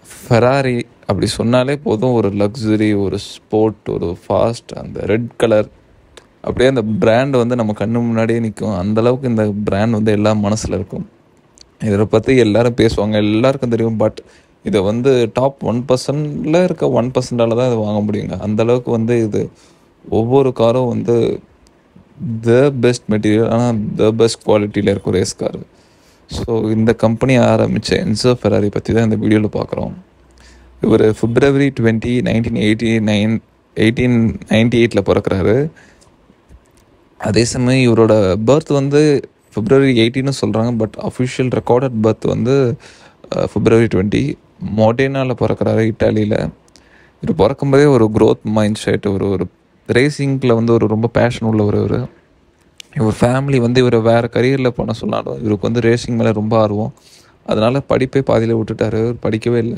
Ferrari அப்படி சொன்னாலே போதும் ஒரு லக்ஸுரி ஒரு ஸ்போர்ட் ஒரு ஃபாஸ்ட் அந்த ரெட் கலர் அப்படியே அந்த பிராண்ட் வந்து நம்ம கண்ணு முன்னாடியே நிற்கும் அந்தளவுக்கு இந்த பிராண்ட் வந்து எல்லா மனசில் இருக்கும் இதை பற்றி எல்லாரும் பேசுவாங்க எல்லாருக்கும் தெரியும் பட் இதை வந்து டாப் ஒன் பர்சன்டில் இருக்க ஒன் பர்சன்டால தான் இதை வாங்க முடியுங்க அந்தளவுக்கு வந்து இது ஒவ்வொரு காரும் வந்து த பெஸ்ட் மெட்டீரியல் ஆனால் த பெஸ்ட் குவாலிட்டியில் இருக்கும் ரேஸ் கார் ஸோ இந்த கம்பெனி ஆரம்பித்த என்சோ ஃபெராரி பற்றி தான் இந்த வீடியோவில் பார்க்குறோம் இவர் February twenty nineteen eighty nine eighteen ninety எயிட்டில் பிறக்கிறாரு அதே சமயம் இவரோட பர்த் வந்து பிப்ரவரி எயிட்டின்னு சொல்கிறாங்க பட் அஃபிஷியல் ரெக்கார்டட் பர்த் வந்து பிப்ரவரி டுவெண்ட்டி மொடேனாவில் பிறக்கிறாரு இட்டாலியில் இவர் பிறக்கும்போதே ஒரு க்ரோத் மைண்ட் செட் ஒரு ஒரு ரேசிங்கில் வந்து ஒரு ரொம்ப பேஷன் உள்ளவர் இவர் இவர் ஃபேமிலி வந்து இவர் வேறு கரியரில் பண்ண சொன்னாலும் இவருக்கு வந்து ரேசிங் மேலே ரொம்ப ஆர்வம் அதனால் படிப்பே பாதியில் விட்டுட்டாரு இவர் படிக்கவே இல்லை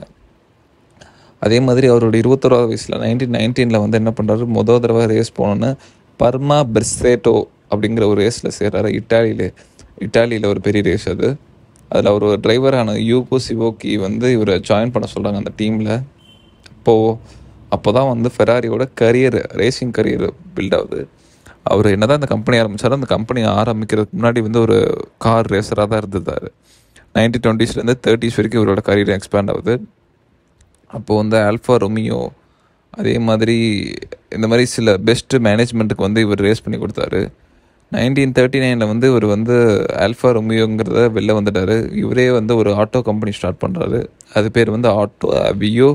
அதே மாதிரி அவரோட இருபத்தோராவது வயசில் நைன்டீன் நைன்டீனில் வந்து என்ன பண்ணுறாரு மொதல் தடவை ரேஸ் போனோன்னு பர்மா பெர்சேட்டோ அப்படிங்கிற ஒரு ரேஸில் சேர்றாரு இட்டாலியில் இட்டாலியில் ஒரு பெரிய ரேஸ் அது அதில் அவர் ஒரு டிரைவரான யூகோ சிவோக்கி வந்து இவரை ஜாயின் பண்ண சொல்கிறாங்க அந்த டீமில் அப்போது அப்போ தான் வந்து ஃபெராரியோட கரியர் ரேசிங் கரியர் பில்ட் ஆகுது அவர் என்ன தான் இந்த கம்பெனி ஆரம்பித்தாரோ அந்த கம்பெனி ஆரம்பிக்கிறதுக்கு முன்னாடி வந்து ஒரு கார் ரேசராக தான் இருந்திருந்தார் நைன்டீன் டுவெண்ட்டிஸ்லேருந்து தேர்ட்டிஸ் வரைக்கும் இவரோட கரியர் எக்ஸ்பேண்ட் ஆகுது அப்போது வந்து ஆல்ஃபா ரொமியோ அதே மாதிரி இந்த மாதிரி சில பெஸ்ட்டு மேனேஜ்மெண்ட்டுக்கு வந்து இவர் ரேஸ் பண்ணி கொடுத்தாரு நைன்டீன் தேர்ட்டி நைனில் வந்து இவர் வந்து ஆல்ஃபா ரொமியோங்கிறத வெளில வந்துட்டார் இவரே வந்து ஒரு ஆட்டோ கம்பெனி ஸ்டார்ட் பண்ணுறாரு அது பேர் வந்து Auto Avio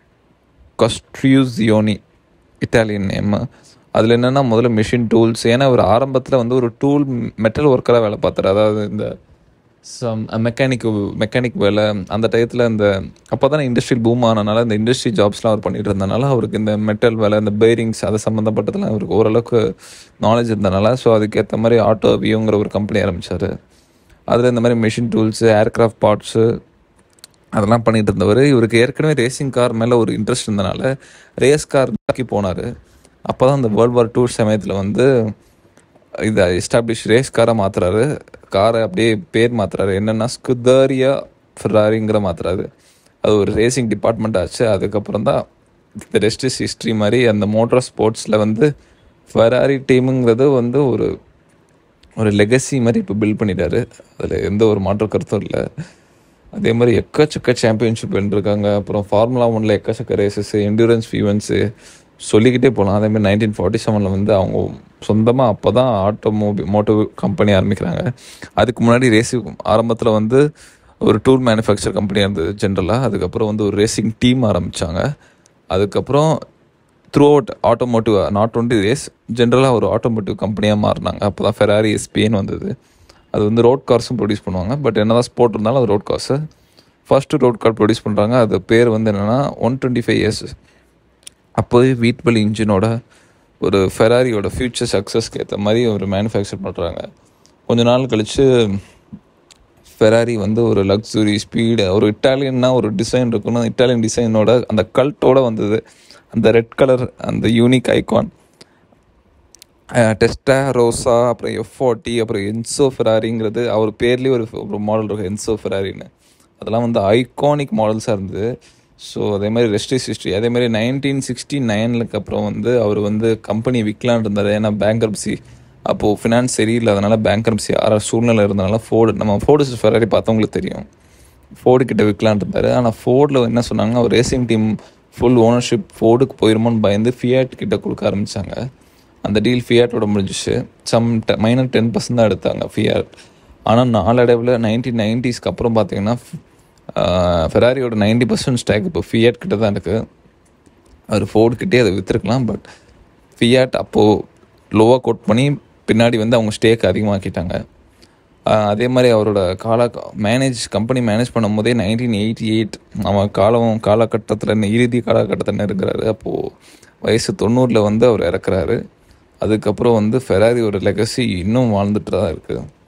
Costruzioni Italian name அதில் என்னென்னா முதல்ல மிஷின் டூல்ஸ் ஏன்னா அவர் ஆரம்பத்தில் வந்து ஒரு டூல் மெட்டல் ஒர்க்கராக வேலை பார்த்தாரு அதாவது இந்த சம் மெக்கானிக் மெக்கானிக் வேலை அந்த டயத்தில் இந்த அப்போ தானே இண்டஸ்ட்ரியல் பூம் ஆனனால இந்த இண்டஸ்ட்ரி ஜாப்ஸ்லாம் அவர் பண்ணிட்டு இருந்தனால அவருக்கு இந்த மெட்டல் வேலை இந்த பேரிங்ஸ் அது சம்மந்தப்பட்டதெல்லாம் அவருக்கு ஓரளவுக்கு நாலேஜ் இருந்தனால ஸோ அதுக்கேற்ற மாதிரி ஆட்டோ வியோங்கிற ஒரு கம்பெனி ஆரம்பித்தார் அதில் இந்த மாதிரி மிஷின் டூல்ஸு ஏர்க்ராஃப்ட் பார்ட்ஸு அதெல்லாம் பண்ணிட்டு இருந்தவர் இவருக்கு ஏற்கனவே ரேசிங் கார் மேலே ஒரு இன்ட்ரெஸ்ட் இருந்தனால ரேஸ் கார் நோக்கி போனார் அப்போ தான் இந்த வேர்ல்டு வார் டூ சமயத்தில் வந்து இதை எஸ்டாப்ளிஷ் ரேஸ் காரை மாற்றுறாரு காரை அப்படியே பேர் மாற்றுறாரு என்னென்னா ஸ்குதரியா ஃபெராரிங்கிற மாற்றுறாரு அது ஒரு ரேசிங் டிபார்ட்மெண்ட் ஆச்சு அதுக்கப்புறம் தான் இந்த ரெஸ்ட் இஸ் ஹிஸ்ட்ரி மாதிரி அந்த மோட்டார் ஸ்போர்ட்ஸில் வந்து ஃபெராரி டீமுங்கிறது வந்து ஒரு ஒரு லெகசி மாதிரி இப்போ பில்ட் பண்ணிட்டாரு அதில் எந்த ஒரு மாற்று கருத்தும் இல்லை அதே மாதிரி எக்கச்சக்க சாம்பியன்ஷிப் வென்றிருக்காங்க அப்புறம் ஃபார்முலா ஒனில் எக்கச்சக்க ரேசஸ் என்டூரன்ஸ் ஃபீவன்ஸு சொல்லிக்கிட்டே போகலாம் அதேமாதிரி நைன்டீன் ஃபார்ட்டி செவனில் வந்து அவங்க சொந்தமாக அப்போ தான் ஆட்டோமோபி மோட்டோ கம்பெனி ஆரம்பிக்கிறாங்க அதுக்கு முன்னாடி ரேசிங் ஆரம்பத்தில் வந்து ஒரு டூல் மேனுஃபேக்சர் கம்பெனியாக இருந்தது ஜென்ரலாக அதுக்கப்புறம் வந்து ஒரு ரேசிங் டீம் ஆரம்பித்தாங்க அதுக்கப்புறம் throughout automotive not only race ஜென்ரலாக ஒரு ஆட்டோமோட்டிவ் கம்பெனியாக மாறினாங்க அப்போ தான் ஃபெராரி எஸ்பின்னு வந்தது அது வந்து ரோட் கார்ஸும் ப்ரொடியூஸ் பண்ணுவாங்க பட் என்ன தான் ஸ்போர்ட் இருந்தாலும் அது road cars first road car produce பண்ணுறாங்க அது பேர் வந்து என்னென்னா ஒன் டுவெண்ட்டி ஃபைவ் இயர்ஸ் அப்போவே வீட்பல் இன்ஜினோட ஒரு ஃபெராரியோட ஃப்யூச்சர் சக்ஸஸ்க்கு ஏற்ற மாதிரி ஒரு மேனுஃபேக்சர் பண்ணுறாங்க கொஞ்ச நாள் கழித்து ஃபெராரி வந்து ஒரு லக்ஸுரி ஸ்பீடு ஒரு இட்டாலியன்னா ஒரு டிசைன் இருக்கணும் இட்டாலியன் டிசைனோட அந்த கல்ட்டோட வந்தது அந்த ரெட் கலர் அந்த யூனிக் ஐகான் டெஸ்டா ரோசா அப்புறம் எஃப் ஃபார்ட்டி அப்புறம் என்சோ ஃபெராரிங்கிறது அவர் பேர்லேயே ஒரு ஒரு மாடல் இருக்கும் என்சோ ஃபெராரின்னு அதெல்லாம் வந்து ஐகானிக் மாடல்ஸாக இருந்தது ஸோ அதே மாதிரி ரெஸ்டிஸ் ஹிஸ்ட்ரி அதே மாதிரி நைன்டீன் சிக்ஸ்டி நைனுக்கு அப்புறம் வந்து அவர் வந்து கம்பெனி விற்கலான் இருந்தார் ஏன்னா பேங்கரப்சி அப்போது ஃபினான்ஸ் சரியில்லை அதனால் பேங்கரப்சி ஆற சூழ்நிலை இருந்தனால ஃபோர்டு நம்ம ஃபோர்டு ஃபெராரி பார்த்தவங்களுக்கு தெரியும் ஃபோர்டு கிட்ட விற்கலான் இருந்தார் ஆனால் ஃபோர்டில் என்ன சொன்னாங்கன்னா ஒரு ரேசிங் டீம் ஃபுல் ஓனர்ஷிப் ஃபோர்டுக்கு போயிருமோன்னு பயந்து ஃபியாட் கிட்ட கொடுக்க ஆரம்பித்தாங்க அந்த டீல் ஃபியாட்டோட முடிஞ்சிச்சு சம் மைனர் டென் பர்சன்ட் தான் எடுத்தாங்க ஃபியாட் ஆனால் நாளடைவில் நைன்டீன் நைன்டிஸ்க்கு அப்புறம் பார்த்தீங்கன்னா ஃபெராரியோட நைன்டி பர்சன்ட் ஸ்டாக் இப்போ ஃபியாட் கிட்ட தான் இருக்குது அவர் ஃபோர்டுக்கிட்டே அதை விற்றுருக்கலாம் பட் ஃபியாட் அப்போது லோவாக கோட் பண்ணி பின்னாடி வந்து அவங்க ஸ்டேக் அதிகமாக்கிட்டாங்க அதே மாதிரி அவரோட கால மேனேஜ் கம்பெனி மேனேஜ் பண்ணும் போதே நைன்டீன் எயிட்டி எயிட் அவன் காலம் காலகட்டத்தில் இறுதி காலகட்டத்தில் இருக்கிறாரு அப்போது வயசு தொண்ணூறில் வந்து அவர் இறக்குறாரு அதுக்கப்புறம் வந்து ஃபெராரி ஒரு லெகசி இன்னும் வாழ்ந்துட்டு தான் இருக்குது